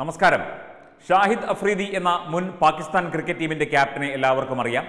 നമസ്കാരം ഷാഹിദ് അഫ്രീദി എന്ന മുൻ പാകിസ്ഥാൻ ക്രിക്കറ്റ് ടീമിന്റെ ക്യാപ്റ്റനെ എല്ലാവർക്കും അറിയാം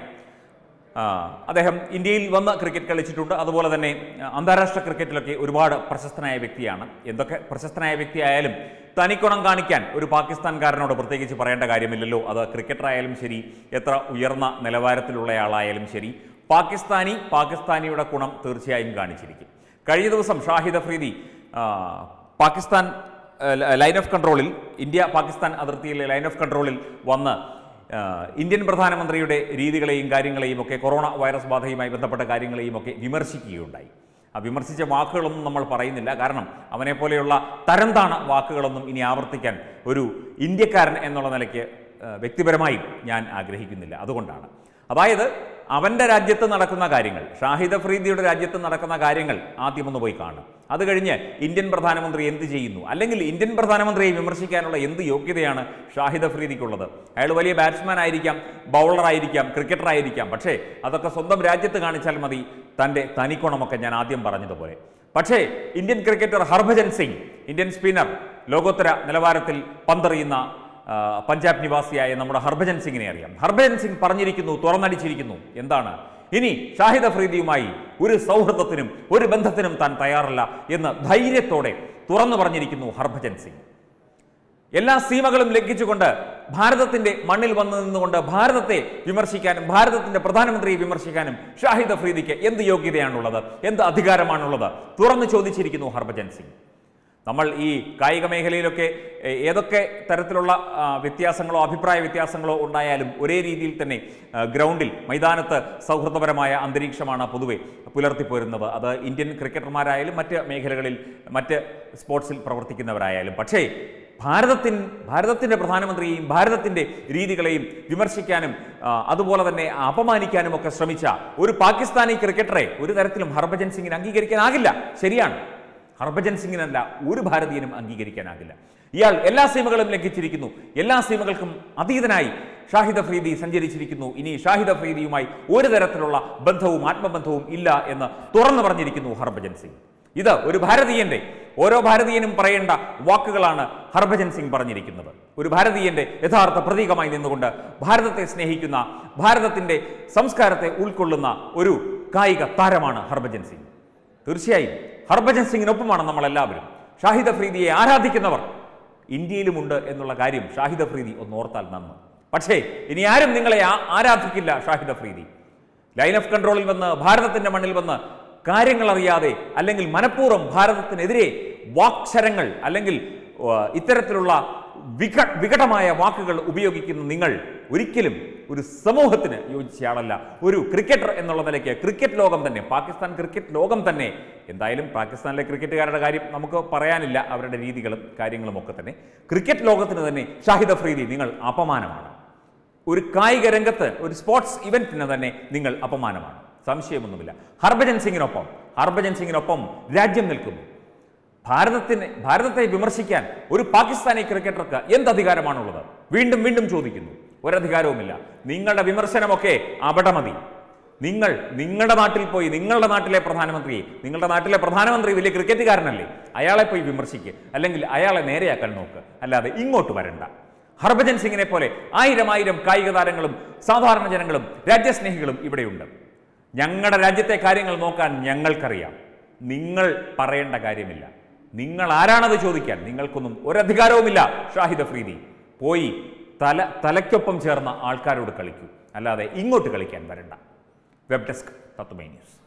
ആ, അദ്ദേഹം ഇന്ത്യയിൽ വന്ന് ക്രിക്കറ്റ് കളിച്ചിട്ടുണ്ട് അതുപോലെ തന്നെ ആ, അന്താരാഷ്ട്ര ക്രിക്കറ്റിലൊക്കെ ഒരുപാട് പ്രശസ്തനായ വ്യക്തിയാണ് എന്തൊക്കെ പ്രശസ്തനായ വ്യക്തിയായാലും തനിക്കുണം കാണിക്കാൻ ഒരു പാകിസ്ഥാൻകാരനോട് പ്രത്യേകിച്ച് പറയേണ്ട കാര്യമില്ലല്ലോ അത് ക്രിക്കറ്ററായാലും ശരി എത്ര ഉയർന്ന നിലവാരത്തിലുള്ളയാളായാലും ശരി പാകിസ്ഥാനി പാകിസ്ഥാനിയുടെ ഗുണം തീർച്ചയായും കാണിച്ചിരിക്കും കഴിഞ്ഞ ദിവസം ഷാഹിദ് അഫ്രീദി ആ, പാകിസ്ഥാൻ ആ, ലൈൻ ഓഫ് കൺട്രോളിൽ ഇന്ത്യ പാകിസ്ഥാൻ അതിർത്തിയിലെ ലൈൻ ഓഫ് കൺട്രോളിൽ വന്ന് ആ, ഇന്ത്യൻ പ്രധാനമന്ത്രിയുടെ രീതികളെയും കാര്യങ്ങളെയും ഒക്കെ കൊറോണ വൈറസ് ബാധയുമായി ബന്ധപ്പെട്ട കാര്യങ്ങളെയും ഒക്കെ വിമർശിക്കുകയുണ്ടായി ആ വിമർശിച്ച വാക്കുകളൊന്നും നമ്മൾ പറയുന്നില്ല കാരണം അവനെ പോലെയുള്ള തരംതാണ വാക്കുകളൊന്നും ഇനി ആവർത്തിക്കാൻ ഒരു ഇന്ത്യക്കാരൻ എന്നുള്ള നിലയ്ക്ക് ആ, വ്യക്തിപരമായും ഞാൻ ആഗ്രഹിക്കുന്നില്ല അതുകൊണ്ടാണ് അതായത് അവൻ്റെ രാജ്യത്ത് നടക്കുന്ന കാര്യങ്ങൾ ഷാഹിദ് അഫ്രീദിയുടെ രാജ്യത്ത് നടക്കുന്ന കാര്യങ്ങൾ ആദ്യം ഒന്ന് പോയി കാണും അത് കഴിഞ്ഞ് ഇന്ത്യൻ പ്രധാനമന്ത്രി എന്ത് ചെയ്യുന്നു അല്ലെങ്കിൽ ഇന്ത്യൻ പ്രധാനമന്ത്രിയെ വിമർശിക്കാനുള്ള എന്ത് യോഗ്യതയാണ് ഷാഹിദ് അഫ്രീദിക്കുള്ളത് അയാൾ വലിയ ബാറ്റ്സ്മാൻ ആയിരിക്കാം ബൗളർ ആയിരിക്കാം ക്രിക്കറ്റർ ആയിരിക്കാം പക്ഷേ അതൊക്കെ സ്വന്തം രാജ്യത്ത് കാണിച്ചാൽ മതി തൻ്റെ തനിക്കോണമൊക്കെ ഞാൻ ആദ്യം പറഞ്ഞതുപോലെ പക്ഷേ Indian cricketer Harbhajan Singh Indian spinner ലോകോത്തര നിലവാരത്തിൽ പന്തെറിയുന്ന ആ, പഞ്ചാബ് നിവാസിയായ നമ്മുടെ ഹർഭജൻ സിംഗിനെ അറിയാം ഹർഭജൻ സിംഗ് പറഞ്ഞിരിക്കുന്നു തുറന്നടിച്ചിരിക്കുന്നു എന്താണ് ഇനി ഷാഹിദ് അഫ്രീദിയുമായി ഒരു സൗഹൃദത്തിനും ഒരു ബന്ധത്തിനും താൻ തയ്യാറല്ല എന്ന് ധൈര്യത്തോടെ തുറന്നു പറഞ്ഞിരിക്കുന്നു ഹർഭജൻ സിംഗ് എല്ലാ സീമകളും ലംഘിച്ചുകൊണ്ട് ഭാരതത്തിന്റെ മണ്ണിൽ വന്നു നിന്നുകൊണ്ട് ഭാരതത്തെ വിമർശിക്കാനും ഭാരതത്തിന്റെ പ്രധാനമന്ത്രിയെ വിമർശിക്കാനും ഷാഹിദ് അഫ്രീദിക്ക് എന്ത് യോഗ്യതയാണുള്ളത് എന്ത് അധികാരമാണുള്ളത് തുറന്നു ചോദിച്ചിരിക്കുന്നു ഹർഭജൻ സിംഗ് നമ്മൾ ഈ കായിക മേഖലയിലൊക്കെ എ, ഏതൊക്കെ തരത്തിലുള്ള ആ, വ്യത്യാസങ്ങളോ അഭിപ്രായ വ്യത്യാസങ്ങളോ ഉണ്ടായാലും ഒരേ രീതിയിൽ തന്നെ ആ, ഗ്രൗണ്ടിൽ മൈതാനത്ത് സൗഹൃദപരമായ അന്തരീക്ഷമാണ് പൊതുവെ പുലർത്തിപ്പോരുന്നത് അത് ഇന്ത്യൻ ക്രിക്കറ്റർമാരായാലും മറ്റ് മേഖലകളിൽ മറ്റ് സ്പോർട്സിൽ പ്രവർത്തിക്കുന്നവരായാലും പക്ഷേ ഭാരതത്തിൻ ഭാരതത്തിൻ്റെ പ്രധാനമന്ത്രിയെയും ഭാരതത്തിൻ്റെ രീതികളെയും വിമർശിക്കാനും ആ, അതുപോലെ തന്നെ അപമാനിക്കാനും ഒക്കെ ശ്രമിച്ച ഒരു പാകിസ്ഥാനി ക്രിക്കറ്ററെ ഒരു തരത്തിലും ഹർഭജൻ സിംഗിന് അംഗീകരിക്കാനാകില്ല ശരിയാണ് ഹർഭജൻ സിംഗിനല്ല ഒരു ഭാരതീയനും അംഗീകരിക്കാനാകില്ല ഇയാൾ എല്ലാ സീമകളും ലംഘിച്ചിരിക്കുന്നു എല്ലാ സീമകൾക്കും അതീതനായി ഷാഹിദ് അഫ്രീദി സഞ്ചരിച്ചിരിക്കുന്നു ഇനി ഷാഹിദ് അഫ്രീദിയുമായി ഒരു തരത്തിലുള്ള ബന്ധവും ആത്മബന്ധവും ഇല്ല എന്ന് തുറന്നു പറഞ്ഞിരിക്കുന്നു ഹർഭജൻ സിംഗ് ഇത് ഒരു ഭാരതീയന്റെ ഓരോ ഭാരതീയനും പറയേണ്ട വാക്കുകളാണ് ഹർഭജൻ സിംഗ് പറഞ്ഞിരിക്കുന്നത് ഒരു ഭാരതീയന്റെ യഥാർത്ഥ പ്രതീകമായി നിന്നുകൊണ്ട് ഭാരതത്തെ സ്നേഹിക്കുന്ന ഭാരതത്തിന്റെ സംസ്കാരത്തെ ഉൾക്കൊള്ളുന്ന ഒരു കായിക താരമാണ് ഹർഭജൻ സിംഗ് തീർച്ചയായും ഹർഭജൻ സിംഗിനൊപ്പമാണ് നമ്മളെല്ലാവരും ഷാഹിദ് അഫ്രീദിയെ ആരാധിക്കുന്നവർ ഇന്ത്യയിലുമുണ്ട് എന്നുള്ള കാര്യം ഷാഹിദ് അഫ്രീദി ഒന്ന് ഓർത്താൽ നന്ന് പക്ഷേ ഇനി ആരും നിങ്ങളെ ആ- ആരാധിക്കില്ല ഷാഹിദ് അഫ്രീദി ലൈൻ ഓഫ് കൺട്രോളിൽ വന്ന് ഭാരതത്തിന്റെ മണ്ണിൽ വന്ന് കാര്യങ്ങൾ അറിയാതെ അല്ലെങ്കിൽ മനഃപൂർവ്വം ഭാരതത്തിനെതിരെ വാക്ശരങ്ങൾ അല്ലെങ്കിൽ ആ, ഇത്തരത്തിലുള്ള വിക വികടമായ വാക്കുകൾ ഉപയോഗിക്കുന്ന നിങ്ങൾ ഒരിക്കലും ഒരു സമൂഹത്തിന് യോജിച്ചയാളല്ല ഒരു ക്രിക്കറ്റർ എന്നുള്ള നിലയ്ക്ക് ക്രിക്കറ്റ് ലോകം തന്നെ പാകിസ്ഥാൻ ക്രിക്കറ്റ് ലോകം തന്നെ എന്തായാലും പാകിസ്ഥാനിലെ ക്രിക്കറ്റുകാരുടെ കാര്യം നമുക്ക് പറയാനില്ല അവരുടെ രീതികളും കാര്യങ്ങളും ഒക്കെ തന്നെ ക്രിക്കറ്റ് ലോകത്തിന് തന്നെ ഷാഹിദ് അഫ്രീദി നിങ്ങൾ അപമാനമാണ് ഒരു കായിക രംഗത്ത് ഒരു സ്പോർട്സ് ഇവന്റിന് തന്നെ നിങ്ങൾ അപമാനമാണ് സംശയമൊന്നുമില്ല ഹർഭജൻ സിംഗിനൊപ്പം ഹർഭജൻ സിംഗിനൊപ്പം രാജ്യം നിൽക്കുന്നു ഭാരതത്തിന് ഭാരതത്തെ വിമർശിക്കാൻ ഒരു പാകിസ്ഥാനി ക്രിക്കറ്റർക്ക് എന്ത് അധികാരമാണുള്ളത് വീണ്ടും വീണ്ടും ചോദിക്കുന്നു ഒരധികാരവുമില്ല നിങ്ങളുടെ വിമർശനമൊക്കെ അവിടെ മതി നിങ്ങൾ നിങ്ങളുടെ നാട്ടിൽ പോയി നിങ്ങളുടെ നാട്ടിലെ പ്രധാനമന്ത്രിയെ നിങ്ങളുടെ നാട്ടിലെ പ്രധാനമന്ത്രി വലിയ ക്രിക്കറ്റുകാരനല്ലേ അയാളെ പോയി വിമർശിക്കുക അല്ലെങ്കിൽ അയാളെ നേരെയാക്കാൻ നോക്ക് അല്ലാതെ ഇങ്ങോട്ട് വരണ്ട ഹർഭജൻ സിംഗിനെ പോലെ ആയിരം ആയിരം കായിക താരങ്ങളും സാധാരണ ജനങ്ങളും രാജ്യസ്നേഹികളും ഇവിടെയുണ്ട് ഞങ്ങളുടെ രാജ്യത്തെ കാര്യങ്ങൾ നോക്കാൻ ഞങ്ങൾക്കറിയാം നിങ്ങൾ പറയേണ്ട കാര്യമില്ല നിങ്ങൾ ആരാണത് ചോദിക്കാൻ നിങ്ങൾക്കൊന്നും ഒരധികാരവുമില്ല ഷാഹിദ് അഫ്രീദി പോയി തല തലയ്ക്കൊപ്പം ചേർന്ന ആൾക്കാരോട് കളിക്കൂ അല്ലാതെ ഇങ്ങോട്ട് കളിക്കാൻ വരണ്ട വെബ് ഡെസ്ക് തത്വമൈ ന്യൂസ്